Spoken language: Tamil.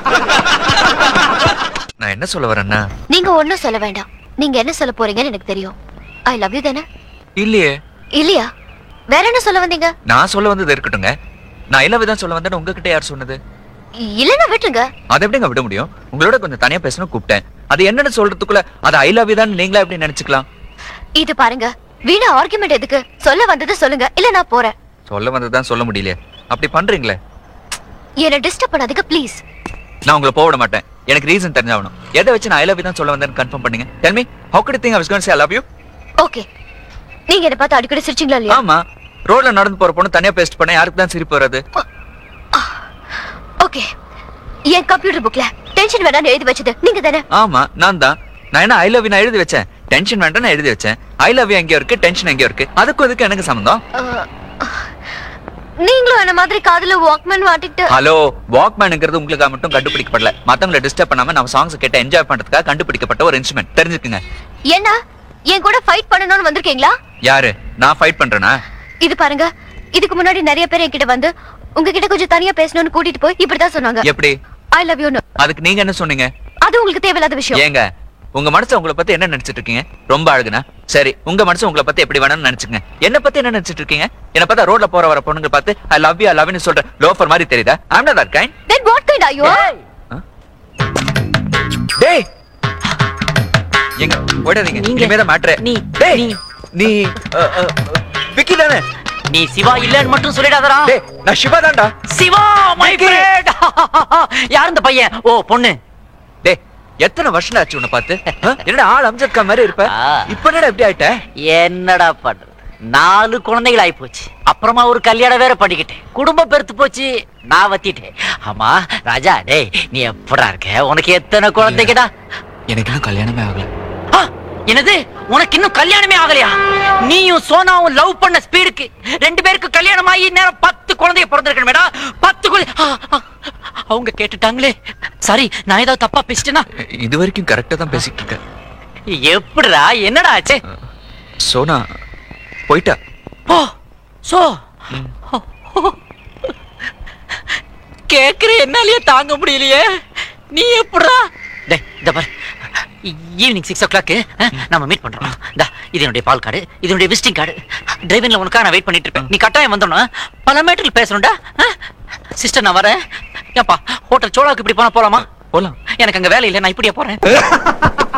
நான் என்ன சொல்ல வரேன்னா நீங்க ஒண்ணும் சொல்ல வேண்டாம் நீங்க என்ன சொல்ல போறீங்கன்னு எனக்கு தெரியும் ஐ லவ் யூ தானே இல்லையே இல்லையா வேற என்ன சொல்ல வந்தீங்க நான் சொல்ல வந்தது இருக்கட்டுங்க நான் இல்ல விதம் சொல்ல வந்தேன்னு உங்ககிட்ட யார் சொன்னது இல்லன்னா விட்டுருங்க அதை எப்படிங்க விட முடியும் உங்களோட கொஞ்சம் தனியா பேசணும் கூப்பிட்டேன் அது என்னன்னு சொல்றதுக்குள்ள அது ஐ லவ் தான் நீங்களா எப்படி நினைச்சுக்கலாம் இது பாருங்க வீணா ஆர்குமெண்ட் எதுக்கு சொல்ல வந்தது சொல்லுங்க இல்ல நான் போறேன் சொல்ல வந்ததுதான் சொல்ல முடியலையே அப்படி பண்றீங்களே என்ன டிஸ்டர்ப் பண்ணாதீங்க ப்ளீஸ் நான் உங்களை போக விட மாட்டேன் எனக்கு ரீசன் தெரிஞ்சாகணும் எதை வச்சு நான் ஐ லவ் தான் சொல்ல வந்தேன்னு கன்ஃபார்ம் பண்ணுங்க tell me how could you think I was going to say I love you okay நீங்க என்ன பார்த்து அடிக்கடி சிரிச்சீங்களா இல்லையா ஆமா ரோட்ல நடந்து போற பொண்ணு தனியா பேஸ்ட் பண்ண யாருக்கு தான் சிரிப்பு வராது ஓகே என் கம்ப்யூட்டர் புக்ல டென்ஷன் வேணாம்னு எழுதி வச்சது நீங்க தானே ஆமா நான் தான் நான் என்ன ஐ லவ் நான் எழுதி வச்சேன் டென்ஷன் வேண்டாம் நான் எழுதி வச்சேன் ஐ லவ் யூ எங்கேயோ இருக்கு டென்ஷன் எங்கேயோ இருக்கு அதுக்கும் இதுக்கு எனக்கு சம்மந்தம் அஹ், நீங்களும் என்ன மாதிரி காதுல வாக்மேன் மாட்டிட்டு ஹலோ வாக்மேனுங்கிறது உங்களுக்காக மட்டும் கண்டுபிடிக்கப்படல மத்தவங்களை டிஸ்டர்ப் பண்ணாம நம்ம சாங்ஸ் கேட்ட என்ஜாய் பண்றதுக்காக கண்டுபிடிக்கப்பட்ட ஒரு இன்ஸ்ட்ருமெண்ட் தெரிஞ்சுக்குங்க என்ன என் கூட ஃபைட் பண்ணணும்னு வந்திருக்கீங்களா யாரு நான் ஃபைட் பண்றேனா இது பாருங்க இதுக்கு முன்னாடி நிறைய பேர் என்கிட்ட வந்து உங்ககிட்ட கொஞ்சம் தனியா பேசணும்னு கூட்டிட்டு போய் இப்படிதான் சொன்னாங்க எப்படி ஐ லவ் யூ அதுக்கு நீங்க என்ன சொன்னீங்க அது உங்களுக்கு தேவையில்லாத விஷயம் ஏங்க உங்க மனசு உங்களை பத்தி என்ன நினைச்சிட்டு இருக்கீங்க ரொம்ப அழகுனா சரி உங்க மனசு உங்களை பத்தி எப்படி வேணும்னு நினைச்சுங்க என்ன பத்தி என்ன நினைச்சிட்டு இருக்கீங்க என்ன பார்த்தா ரோட்ல போற வர பொண்ணுங்க பார்த்து I love you I love you சொல்ற லோஃபர் மாதிரி தெரியுதா I'm not that kind then what kind are you டேய் எங்க ஓடாதீங்க நீங்க- நீங்க மேல மாட்ற நீ டேய் நீ நீ அ, அ, விக்கி தானே நீ சிவா இல்லன்னு மட்டும் சொல்லிடாதடா டேய் நான் சிவா தான்டா சிவா மை ஃப்ரெண்ட் யார் இந்த பையன் ஓ பொண்ணு டேய் எத்தனை வருஷம் ஆச்சு உன்னை பார்த்து ஆ? என்னடா ஆள் அம்ஜத் கான் மாதிரி இருப்ப ஆ. இப்ப என்னடா இப்படி ஆயிட்ட என்னடா பண்றது நாலு குழந்தைகள் ஆயி போச்சு அப்புறமா ஒரு கல்யாணம் வேற பண்ணிக்கிட்டேன் குடும்பம் பெருத்து போச்சு நான் வத்திட்டேன் ஆமா ராஜா டேய் நீ எப்படா இருக்க உனக்கு எத்தனை குழந்தைங்கடா எனக்கு இன்னும் கல்யாணமே ஆகல ஆ, என்னது உனக்கு இன்னும் கல்யாணமே ஆகலையா நீயும் சோனாவும் லவ் பண்ண ஸ்பீடுக்கு ரெண்டு பேருக்கு கல்யாணம் ஆகி நேரம் பத்து குழந்தைய பிறந்திருக்கணுமேடா பத்து குழந்தை ஆ, ஆ, அவங்க கேட்டுட்டாங்களே சரி நான் ஏதாவது தப்பா பேசிட்டேனா இது வரைக்கும் கரெக்டா தான் பேசிட்டு இருக்க எப்படிடா என்னடா ஆச்சு சோனா போயிட்டா ஓ சோ கேக்குற என்னாலயே தாங்க முடியலையே நீ எப்படிடா டேய் இந்த பாரு ஈவினிங் சிக்ஸ் ஓ கிளாக்கு நம்ம மீட் பண்றோம் இந்தா இது என்னுடைய பால் கார்டு இது என்னுடைய விசிட்டிங் கார்டு டிரைவிங்ல உனக்காக நான் வெயிட் பண்ணிட்டு இருப்பேன் நீ கட்டாயம் வந்தோம்னா பல மேட்டரில் பேசணும்டா சிஸ்டர் நான் வரேன் ஏப்பா ஹோட்டல் சோழாக்கு இப்படி போனா போலாமா போலாம் எனக்கு அங்க வேலை இல்லை நான் இப்படியே போறேன்